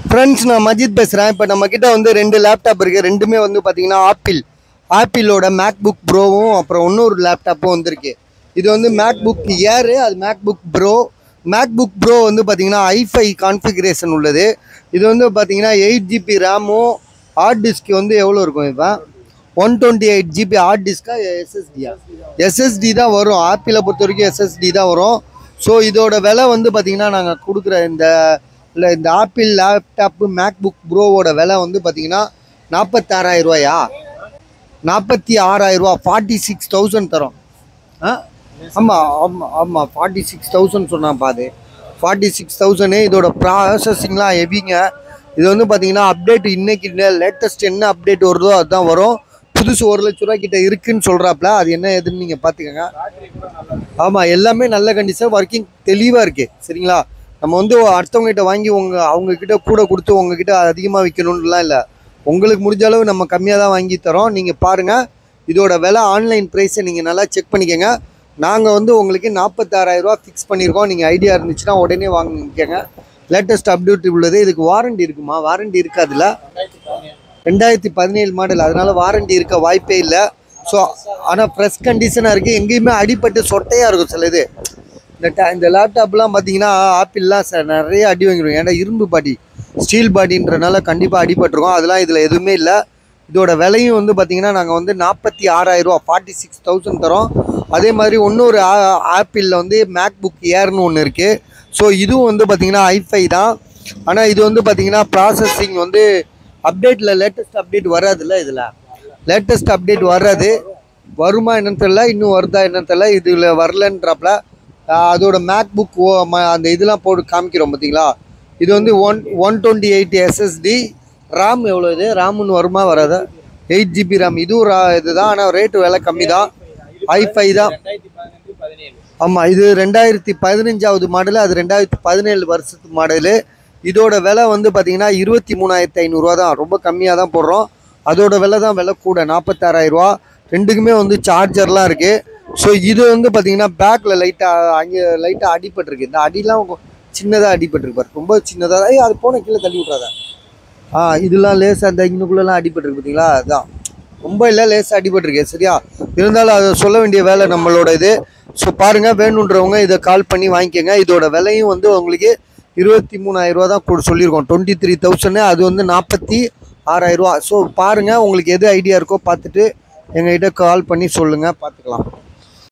friends நான் மஜித் பேசுகிறேன் இப்போ நம்ம கிட்ட வந்து ரெண்டு லேப்டாப் இருக்குது ரெண்டுமே வந்து பார்த்தீங்கன்னா ஆப்பிள் ஆப்பிளோட மேக் புக் ப்ரோவும் அப்புறம் இன்னொரு லேப்டாப்பும் வந்திருக்கு இது வந்து மேக் புக் ஏரு அது MacBook Pro MacBook Pro வந்து பார்த்தீங்கன்னா ஐஃபை கான்ஃபிகரேஷன் உள்ளது இது வந்து பார்த்தீங்கன்னா எயிட் ஜிபி ரேமும் ஹார்ட் டிஸ்க் வந்து எவ்வளோ இருக்கும் இப்போ one twenty eight GB hard டிஸ்கா எஸ்எஸ்டியா எஸ்எஸ்டி தான் வரும் ஆப்பிளை பொறுத்த வரைக்கும் எஸ்எஸ்டி தான் வரும் ஸோ இதோட விலை வந்து பார்த்தீங்கன்னா நாங்கள் கொடுக்குற இந்த இல்லை இந்த ஆப்பிள் லேப்டாப்பு மேக் புக் ப்ரோவோட விலை வந்து பார்த்தீங்கன்னா நாற்பத்தாறாயிரம் ரூபாயா நாற்பத்தி ஆறாயிரம் ரூபா ஃபார்ட்டி சிக்ஸ் தௌசண்ட் தரோம் ஆ ஆமாம் ஆமாம் ஆமாம் ஃபார்ட்டி சிக்ஸ் தௌசண்ட் சொன்னான் பாது ஃபார்ட்டி சிக்ஸ் தௌசண்ட் இதோட ப்ராசஸிங்லாம் ஹெவிங்க இது வந்து பார்த்தீங்கன்னா அப்டேட் இன்னைக்கு லேட்டஸ்ட் என்ன அப்டேட் வருதோ அதுதான் வரும் புதுசு ஒரு லட்ச ரூபா கிட்ட இருக்குன்னு சொல்கிறாப்ல அது என்ன எதுன்னு நீங்கள் பார்த்துக்கோங்க ஆமாம் எல்லாமே நல்ல கண்டிஷன் ஒர்க்கிங் தெளிவாக இருக்குது சரிங்களா நம்ம வந்து அடுத்தவங்ககிட்ட வாங்கி உங்கள் அவங்கக்கிட்ட கூட கொடுத்து உங்ககிட்ட அதிகமாக விற்கணுன்னுலாம் இல்லை உங்களுக்கு முடிஞ்ச அளவு நம்ம கம்மியாக தான் வாங்கி தரோம் நீங்கள் பாருங்கள் இதோட விலை ஆன்லைன் ப்ரைஸை நீங்கள் நல்லா செக் பண்ணிக்கோங்க நாங்கள் வந்து உங்களுக்கு நாற்பத்தாறாயிரரூவா ஃபிக்ஸ் பண்ணியிருக்கோம் நீங்கள் ஐடியா இருந்துச்சுன்னா உடனே வாங்கிக்கோங்க லேட்டஸ்ட் அப்டேட் உள்ளது இதுக்கு வாரண்டி இருக்குமா வாரண்டி இருக்காதுல்ல ரெண்டாயிரத்தி பதினேழு மாடல் அதனால வாரண்டி இருக்க வாய்ப்பே இல்லை ஸோ ஆனால் ஃப்ரெஷ் கண்டிஷனாக இருக்குது எங்கேயுமே அடிபட்டு சொட்டையாக இருக்கும் சில இது இந்த டா இந்த லேப்டாப்லாம் பார்த்தீங்கன்னா ஆப்பிள்லாம் ச நிறைய அடி வாங்கிடும் ஏன்னா இரும்பு பாடி ஸ்டீல் பாடின்றனால கண்டிப்பாக அடிபட்டிருக்கும் அதெல்லாம் இதில் எதுவுமே இல்லை இதோட விலையும் வந்து பார்த்தீங்கன்னா நாங்கள் வந்து நாற்பத்தி ஆறாயிரரூவா ஃபார்ட்டி சிக்ஸ் தௌசண்ட் தரோம் அதே மாதிரி இன்னொரு ஆப்பிளில் வந்து மேக் புக் ஏர்னு ஒன்று இருக்குது ஸோ இதுவும் வந்து பார்த்தீங்கன்னா ஐஃபை தான் ஆனால் இது வந்து பார்த்தீங்கன்னா ப்ராசஸிங் வந்து அப்டேட்டில் லேட்டஸ்ட் அப்டேட் வராதுல்ல இதில் லேட்டஸ்ட் அப்டேட் வராது வருமா என்னன்னு தெரியல இன்னும் வருதா என்னன்னு தெரியல இதில் வரலன்றாப்ல ஆஹ் அதோட மேக் புக் அந்த இதெல்லாம் போட்டு காமிக்கிறோம் பார்த்தீங்களா இது வந்து one one twenty eight SSD RAM எவ்வளோ இது ரேம்னு வருமா வராதா எயிட் ஜிபி ரேம் இதுவும் ரா இதுதான் ஆனால் ரேட்டு விலை கம்மி தான் ஐஃபை தான் ஆமாம் இது ரெண்டாயிரத்தி பதினஞ்சாவது மாடலு அது ரெண்டாயிரத்தி பதினேழு வருஷத்து மாடலு இதோட விலை வந்து பார்த்தீங்கன்னா இருபத்தி மூணாயிரத்தி ஐநூறுரூவா தான் ரொம்ப கம்மியாக தான் போடுறோம் அதோட விலை தான் விலை கூட நாற்பத்தாறாயிரரூவா ரெண்டுக்குமே வந்து சார்ஜர்லாம் இருக்குது ஸோ இது வந்து பார்த்தீங்கன்னா பேக்கில் லைட்டாக அங்கே லைட்டாக அடிபட்டிருக்கு இந்த அடிலாம் சின்னதாக அடிபட்டிருக்கு பாரு ரொம்ப சின்னதாக ஐய் அது போன கீழே தள்ளி விட்றாத ஆ இதெல்லாம் லேசாக அந்த இங்கனுக்குள்ளெல்லாம் அடிபட்டிருக்கு பார்த்தீங்களா அதுதான் ரொம்ப இல்லை லேசாக அடிபட்டிருக்கு சரியா இருந்தாலும் அதை சொல்ல வேண்டிய வேலை நம்மளோட இது ஸோ பாருங்கள் வேணுன்றவங்க இதை கால் பண்ணி வாங்கிக்கோங்க இதோட விலையும் வந்து உங்களுக்கு இருபத்தி மூணாயிரரூவா தான் கூட சொல்லியிருக்கோம் டுவெண்ட்டி த்ரீ தௌசண்ட் அது வந்து நாற்பத்தி ஆறாயிரரூவா ஸோ பாருங்கள் உங்களுக்கு எது ஐடியா இருக்கோ பார்த்துட்டு எங்ககிட்ட கால் பண்ணி சொல்லுங்கள் பார்த்துக்கலாம்